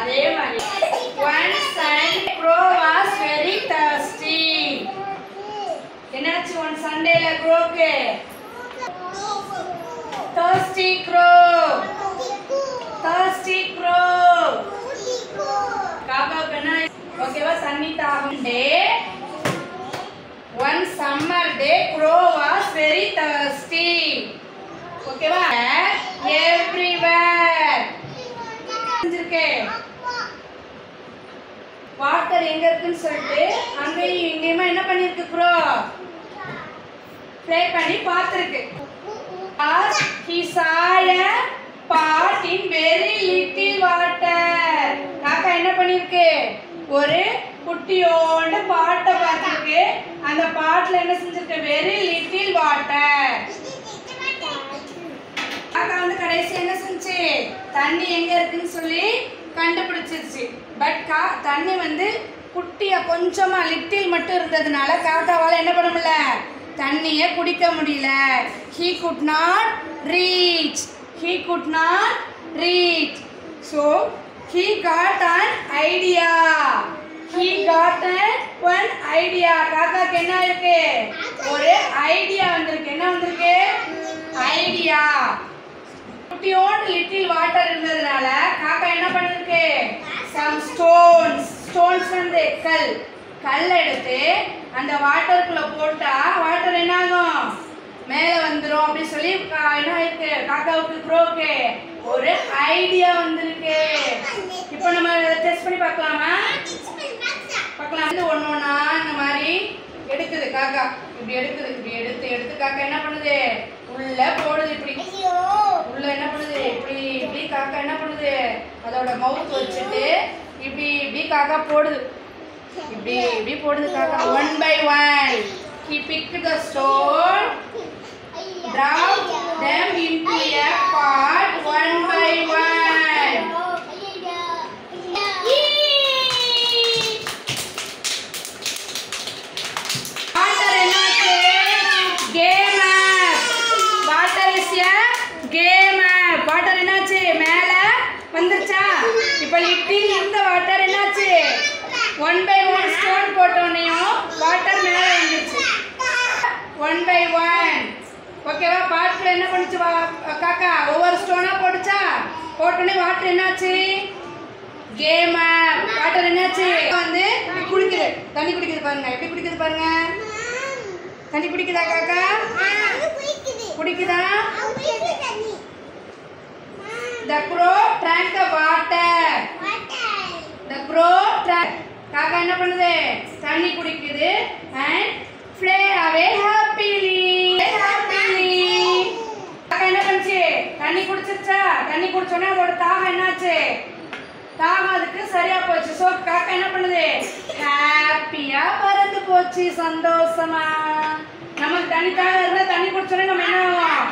அதே மாதிரி one Sunday crow was very thirsty என்னாச்சு ஒன் சண்டேல க்ரோக்கு thirsty crow thirsty crow காக்காவுக்கு என்ன ஓகேவா தண்ணி தாகம் day one summer day crow was very thirsty ஓகேவா எவ்ரிவேர் செஞ்சிருக்கே வாட்டர் எங்க இருக்குன்னு சொல்லிட்டு அங்கேயும் இங்கேயுமா என்ன பண்ணிருக்கு க்ரோ ப்ளே பண்ணி பார்த்துருக்கு he saw a pot in very little water காக்கா என்ன பண்ணிருக்கு ஒரு குட்டியோண்டு பாட்டை பார்த்துருக்கு அந்த பாட்டில் என்ன செஞ்சிருக்கு வெரி லிட்டில் வாட்டர் காக்கா வந்து கடைசி என்ன செஞ்சு தண்ணி எங்க இருக்குன்னு சொல்லி கண்டுபிடிச்சிருச்சு பட் கா தண்ணி வந்து குட்டியா கொஞ்சமா லிட்டில் மட்டும் இருந்ததுனால காக்காவால என்ன பண்ண முடியல தண்ணியை குடிக்க முடியல he could not reach he could not reach so he got an idea he got one idea காக்காக்கு என்ன இருக்கு ஒரு ஐடியா வந்திருக்கு என்ன வந்திருக்கு ஐடியா குட்டியோண்டு லிட்டில் வாட்டர் இருந்ததுனால காக்கா என்ன பண்ணிருக்கு சம் ஸ்டோன்ஸ் ஸ்டோன்ஸ் வந்து கல் கல் எடுத்து அந்த வாட்டருக்குள்ள போட்டா வாட்டர் என்ன ஆகும் மேலே வந்துடும் அப்படின்னு சொல்லி கா- என்ன இருக்கு காக்காவுக்கு க்ரோக்கு ஒரு ஐடியா வந்திருக்கு இப்போ நம்ம டெஸ்ட் பண்ணி பார்க்கலாமா பார்க்கலாம் வந்து ஒன்று ஒன்றா இந்த மாதிரி எடுக்குது காக்கா இப்படி எடுக்குது இப்படி எடுத்து எடுத்து காக்கா என்ன பண்ணுது உள்ள போடுது இப்படி உள்ள என்ன பண்ணுது இப்படி இப்படி காக்கா என்ன பண்ணுது அதோட மவுத் வச்சுட்டு இப்படி இப்படி காக்கா போடுது இப்படி இப்படி போடுது காக்கா one by one he picked the stone drop them into a pot one by one water என்னாச்சு came up water is a came up water என்னாச்சு மேல வந்துருச்சா இப்போ லிட்டில் இந்த வாட்டர் என்னாச்சு ஒன் பை ஒன் ஸ்டோன் போட்டோன்னையும் வாட்டர் மேல வந்துருச்சு ஒன் பை ஒன் ஓகேவா பாட்டில் என்ன பண்ணுச்சு வா- காக்கா ஒவ்வொரு ஸ்டோனா போட்டுச்சா போட்டோன்னே வாட்டர் என்னாச்சு கேமர் வாட்டர் என்னாச்சு வந்து இப்படி குடிக்குது தண்ணி குடிக்குது பாருங்க எப்படி குடிக்குது பாருங்க தண்ணி குடிக்குதா காக்கா குடிக்குதா the crow drank the water the crow drank காக்கா என்ன பண்ணுது தண்ணி குடிக்குது and fly away happily happily காக்கா என்ன பண்ணுச்சு தண்ணி குடிச்சிருச்சா தண்ணி குடிச்சோடனே அதோட தாகம் என்னாச்சு தாகம் அதுக்கு சரியா போச்சு ஸோ காக்கா என்ன பண்ணுது ஹாப்பியா பறந்து போச்சு சந்தோஷமா நமக்கு தண்ணி தாகம் இருந்தா தண்ணி குடிச்சோடனே நம்ம என்ன ஆகும்